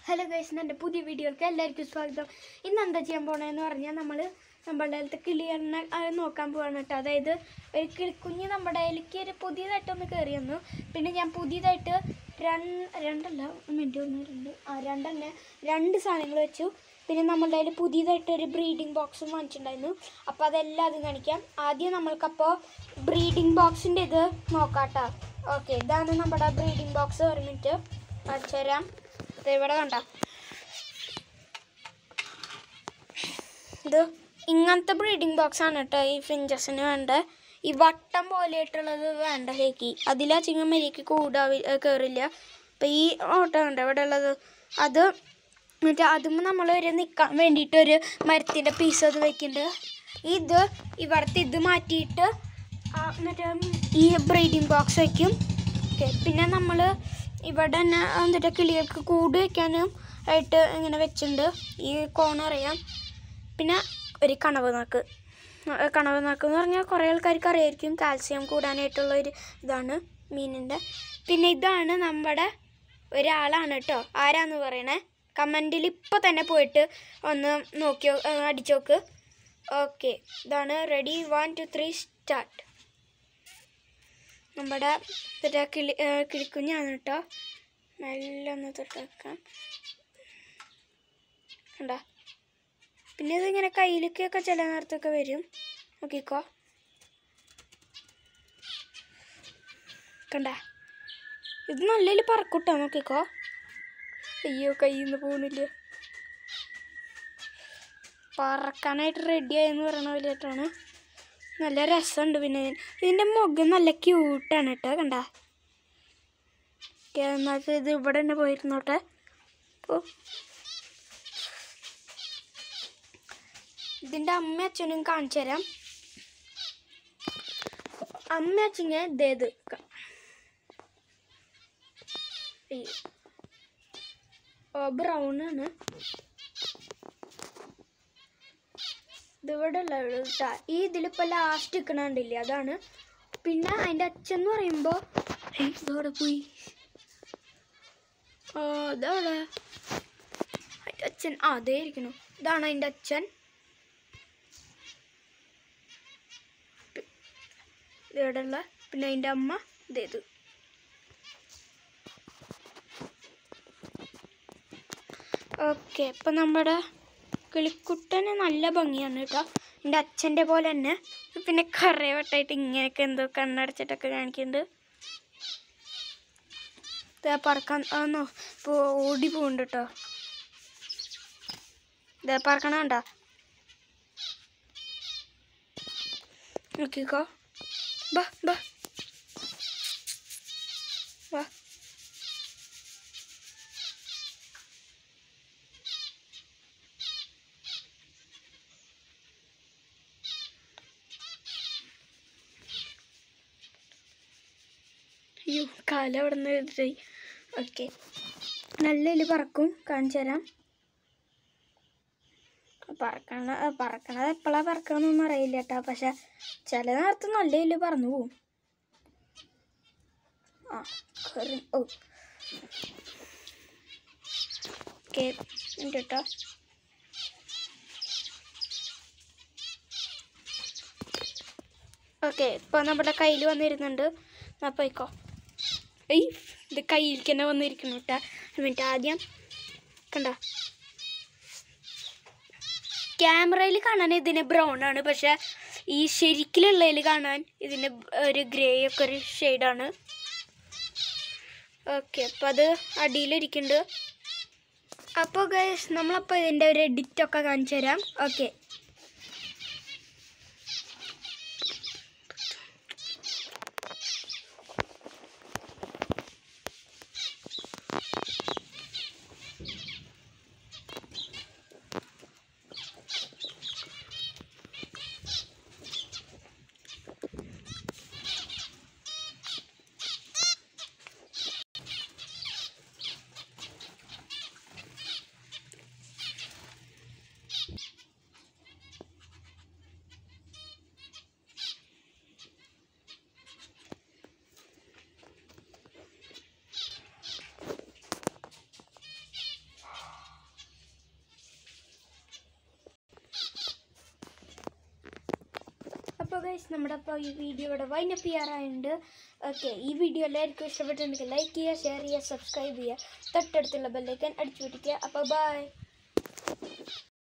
Hello guys എൻ്റെ പുതിയ വീഡിയോയിലേക്ക് എല്ലാവർക്കും സ്വാഗതം ഇന്ന് എന്താ ചെയ്യാൻ പോണേന്ന് പറഞ്ഞാൽ നമ്മൾ നമ്മുടെ അടുത്ത് കിളിയറിനെ അത് നോക്കാൻ പോവാണ് കേട്ടോ അതായത് ഒരു കിളിക്കുഞ്ഞ് നമ്മുടെ അതിലേക്ക് ഒരു പുതിയതായിട്ടൊന്ന് കയറി വന്നു പിന്നെ ഞാൻ പുതിയതായിട്ട് രണ്ട് രണ്ടല്ല ഒരു മിനിറ്റ് ഒന്ന് രണ്ട് ആ രണ്ടെണ്ണ രണ്ട് സാധനങ്ങൾ വെച്ചു പിന്നെ നമ്മളുടെ കയ്യിൽ പുതിയതായിട്ട് ഒരു ബ്രീഡിംഗ് ബോക്സും വാങ്ങിച്ചിട്ടുണ്ടായിരുന്നു അപ്പോൾ അതെല്ലാം അത് കാണിക്കാം ആദ്യം നമ്മൾക്കപ്പോൾ ബ്രീഡിംഗ് ബോക്സിൻ്റെ ഇത് നോക്കാം കേട്ടോ ഓക്കെ ഇതാണ് നമ്മുടെ ബ്രീഡിംഗ് ബോക്സ് ഒരു മിനിറ്റ് കാണിച്ചു തരാം ദേ ഇവിടെ കണ്ട ഇത് ഇങ്ങനത്തെ ബ്രീഡിംഗ് ബോക്സ് ആണ് കേട്ടോ ഈ ഫിഞ്ചസിന് വേണ്ട ഈ വട്ടം പോലെയായിട്ടുള്ളത് വേണ്ട ശരിക്ക് അതിലാ ചിങ്ങമരിക്ക് കൂടാവി കയറില്ല അപ്പം ഈ ഓട്ടം ഉണ്ട് ഇവിടെ ഉള്ളത് അത് എന്നിട്ട് അതും നമ്മൾ ഒരു നിൽക്കാൻ വേണ്ടിയിട്ട് ഒരു മരത്തിൻ്റെ പീസ് അത് വെക്കുന്നുണ്ട് ഇത് ഇവിടുത്തെ ഇത് മാറ്റിയിട്ട് ആ, മറ്റേ ഈ ബ്രീഡിംഗ് ബോക്സ് വയ്ക്കും ഓക്കെ പിന്നെ നമ്മൾ ഇവിടെ തന്നെ എന്നിട്ട് കിളികൾക്ക് കൂട് വയ്ക്കാനും ആയിട്ട് ഇങ്ങനെ വെച്ചിട്ടുണ്ട് ഈ കോൺ അറിയാം പിന്നെ ഒരു കണവ് നാക്ക് ആ, കണവ് നാക്ക് എന്ന് പറഞ്ഞാൽ കുറേ ആൾക്കാർക്ക് അറിയായിരിക്കും കാൽസ്യം കൂടാനായിട്ടുള്ള ഒരു ഇതാണ് മീനിൻ്റെ പിന്നെ ഇതാണ് നമ്മുടെ ഒരാളാണ് കേട്ടോ ആരാന്ന് പറയണേ കമൻറ്റിൽ ഇപ്പോൾ തന്നെ പോയിട്ട് ഒന്ന് നോക്കി അടിച്ചു നോക്ക് ഓക്കെ ഇതാണ് ready one two three start നമ്മുടെ മറ്റേ കിളി ഏ, കിളിക്കുഞ്ഞാണ് കേട്ടോ മെല്ലെ ഒന്ന് തൊട്ട് വെക്കാം കണ്ട പിന്നെ ഇതിങ്ങനെ കയ്യിലേക്കൊക്കെ ചില നേരത്തൊക്കെ വരും നോക്കിക്കോ കണ്ട ഇത് നല്ലതിൽ പറക്കൂട്ടോ നോക്കിക്കോ അയ്യോ കയ്യിൽ നിന്ന് പോകുന്നില്ല പറക്കാനായിട്ട് റെഡിയായെന്ന് പറയണ പോലെയായിട്ടാണ് നല്ല രസമുണ്ട് പിന്നെ ഇതിന്. ഇതിൻ്റെ മുഖം നല്ല ക്യൂട്ടാണ് കേട്ടോ കണ്ട എന്നാൽ ഇത് ഇവിടെ തന്നെ പോയിരുന്നോട്ടെ അപ്പോൾ ഇതിൻ്റെ അമ്മ അച്ഛനും കാണിച്ചു തരാം അമ്മ അച്ഛനെ ഇതേത് ബ്രൗൺ ആണ് ഇതിവിടെ ഉള്ള കേട്ടാ ഈ ഇതിലിപ്പോൾ ലാസ്റ്റ് നിൽക്കണണ്ടില്ലേ അതാണ് പിന്നെ അതിൻ്റെ അച്ഛൻ എന്ന് പറയുമ്പോൾ ഇതോടെ പോയി ആ ഇതവിടെ അതിൻ്റെ അച്ഛൻ ആ അതേ ഇരിക്കണു ഇതാണ് അതിൻ്റെ അച്ഛൻ ഇവിടെ ഉള്ള പിന്നെ അതിൻ്റെ അമ്മ ഇതേത് ഓക്കെ ഇപ്പം നമ്മുടെ കിളിക്കുട്ടന് നല്ല ഭംഗിയാണ് കേട്ടോ എൻ്റെ അച്ഛൻ്റെ പോലെ തന്നെ പിന്നെ കുറേ വട്ടമായിട്ട് ഇങ്ങനെയൊക്കെ എന്തോ കണ്ണടച്ചിട്ടൊക്കെ കാണിക്കുന്നുണ്ട് ഇതാ പറക്കാൻ ആന്നോ ഇപ്പോൾ ഓടി പോകുന്നുണ്ട് കേട്ടോ ഇതാ പറക്കണ കണ്ട നോക്കിക്കോ ബാ ബാ വാ അയ്യോ കാല അവിടെ നിന്ന് എഴുതിട്ടായി ഓക്കെ നല്ല ഇതിൽ പറക്കും കാണിച്ചു തരാം പറക്കണ പറക്കണത് എപ്പോഴാണ് പറക്കണമെന്നൊന്നും അറിയില്ല കേട്ടോ പക്ഷെ ചില നേരത്ത് നല്ല ഇതിൽ പറന്നു പോവും ആ കേറി ഓ ഓക്കെ കേട്ടോ ഓക്കെ ഇപ്പോൾ നമ്മുടെ കയ്യിൽ വന്നിരുന്നുണ്ട് എന്നാൽ പോയിക്കോ ഏയ് ഇത് കയ്യിലേക്ക് തന്നെ വന്നിരിക്കുന്നു കേട്ടാ ഒരു മിനിറ്റ് ആദ്യം കണ്ട ക്യാമറയിൽ കാണാൻ ഇതിന് ബ്രൗൺ ആണ് പക്ഷെ ഈ ശരിക്കിലുള്ളതിൽ കാണാൻ ഇതിന് ഒരു ഗ്രേ ഒക്കെ ഒരു ഷെയ്ഡാണ് ഓക്കെ അപ്പോൾ അത് അടിയിലിരിക്കുന്നുണ്ട് അപ്പോൾ ഗൈസ് നമ്മളപ്പോൾ ഇതിൻ്റെ ഒരു എഡിറ്റൊക്കെ കാണിച്ചു തരാം ഓക്കെ അപ്പോൾ ഗൈസ് നമ്മുടെ അപ്പോൾ ഈ വീഡിയോ ഇവിടെ വൈൻഡപ്പ് ചെയ്യാറായിട്ടുണ്ട് ഓക്കെ ഈ വീഡിയോ എല്ലാവർക്കും ഇഷ്ടപ്പെട്ടിട്ടുണ്ടെങ്കിൽ ലൈക്ക് ചെയ്യുക ഷെയർ ചെയ്യുക സബ്സ്ക്രൈബ് ചെയ്യുക തൊട്ടടുത്തുള്ള ബെല്ലൈക്കൻ അടിച്ചു പിടിക്കുക അപ്പോൾ ബൈ